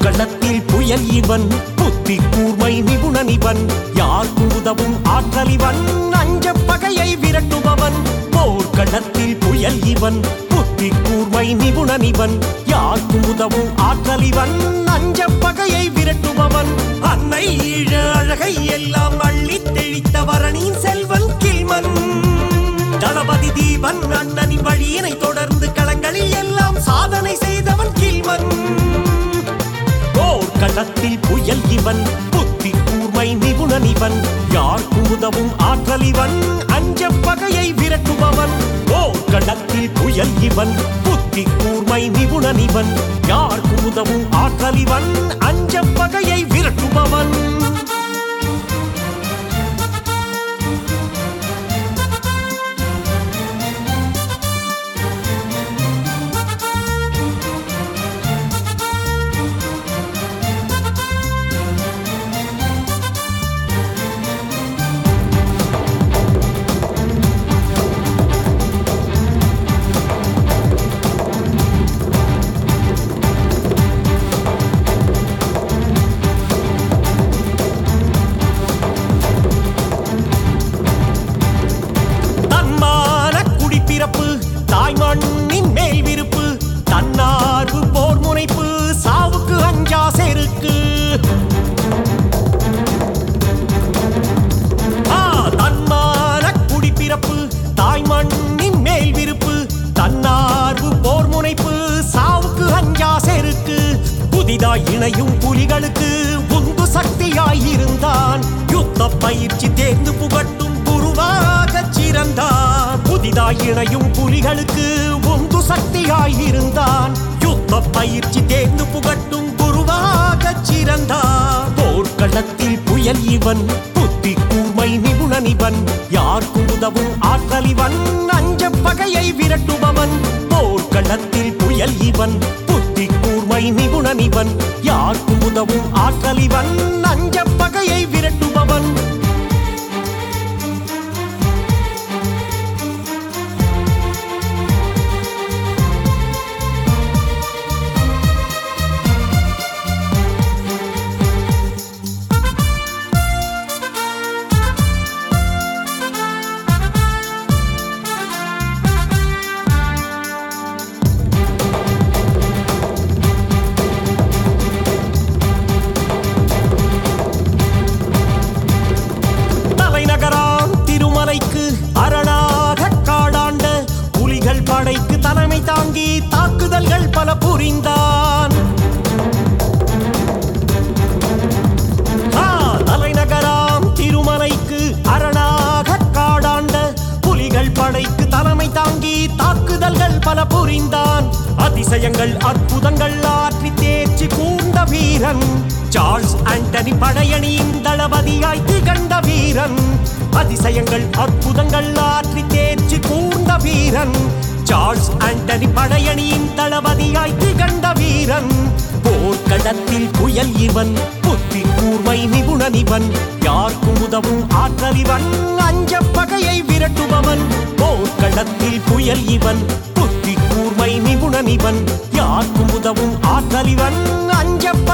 போர்க்களத்தில் புயல் இவன் புத்தி கூர்மை நிபுணன் இவன் யாருக்கும் உதவும் ஆற்றல் இவன் அஞ்ச பகையை விரட்டுபவன் போர்க்களத்தில் புயல் இவன் புத்தி கூர்மை நிபுணன் இவன் யாருக்கும் உதவும் ஆற்றல் இவன் அஞ்ச பகையை விரட்டுபவன் அன்னை ஈழ அழகை எல்லாம் அள்ளி தெளித்த வரணின் செல்வன் கில்மன் தளபதி தீபன் அண்ணனின் வழியினை தொடர்ந்து களங்களில் எல்லாம் சாதனை செய்தவன் கில்மன் போர்க்களத்தில் புயல் இவன் புத்தி கூர்மை நிபுணன் இவன் யாருக்கும் உதவும் ஆற்றல் இவன் அஞ்ச பகையை விரட்டுபவன் போர்க்களத்தில் புயல் இவன் புத்தி கூர்மை நிபுணன் இவன் யாருக்கும் உதவும் ஆற்றல் இவன் அஞ்ச பகையை விரட்டுபவன் தன்மான குடிப்பிறப்பு தாய் மண்ணின் மேல் விருப்பு தன்னார்வு போர் முனைப்பு சாவுக்கு அஞ்சா செருக்கு ஆ, தன்மான குடிப்பிறப்பு தாய் மண்ணின் மேல் விருப்பு தன்னார்வு போர் முனைப்பு சாவுக்கு அஞ்சா செருக்கு புதிதாய் இணையும் புலிகளுக்கு உந்து சக்தியாயிருந்தான் யுத்த பயிற்சி தேர்ந்து புகட்டும் குருவாகச் சிறந்தான் புதிதாய் இணையும் புலிகளுக்கு உந்து சக்தியாயிருந்தான் யுத்த பயிற்சி தேர்ந்து புகட்டும் குருவாகச் சிறந்தான் போர்க்களத்தில் புயல் இவன் புத்தி கூர்மை நிபுணன் இவன் யாருக்கும் உதவும் ஆற்றல் இவன் அஞ்ச பகையை விரட்டுபவன் போர்க்களத்தில் புயல் இவன் புத்தி கூர்மை நிபுணன் இவன் யாருக்கும் உதவும் ஆற்றல் இவன் அஞ்ச பகையை விரட்டுபவன் தலைநகராம் திருமலைக்கு அரணாக காடாண்ட புலிகள் படைக்கு தலைமை தாங்கி தாக்குதல்கள் பல புரிந்தான் ஆ, தலைநகராம் திருமலைக்கு அரணாக காடாண்ட புலிகள் படைக்கு தலைமை தாங்கி தாக்குதல்கள் பல புரிந்தான் அதிசயங்கள் அற்புதங்கள் ஆற்றி தேர்ச்சி கூர்ந்த வீரன் சார்ல்ஸ் ஆண்டனி படையணியின் தளபதியாய் திகழ்ந்த வீரன் அதிசயங்கள் அற்புதங்கள் ஆற்றி தேர்ச்சி கூர்ந்த வீரன் சார்ல்ஸ் ஆண்டனி படையணியின் தளபதியாய் திகழ்ந்த வீரன் போர்க்களத்தில் புயல் இவன் புத்தி கூர்மை நிபுணன் இவன் யாருக்கும் உதவும் ஆற்றல் இவன் அஞ்ச பகையை விரட்டுபவன் போர்க்களத்தில் புயல் இவன் புத்தி கூர்மை நிபுணன் இவன் யாருக்கும் உதவும் ஆற்றல் இவன் அஞ்ச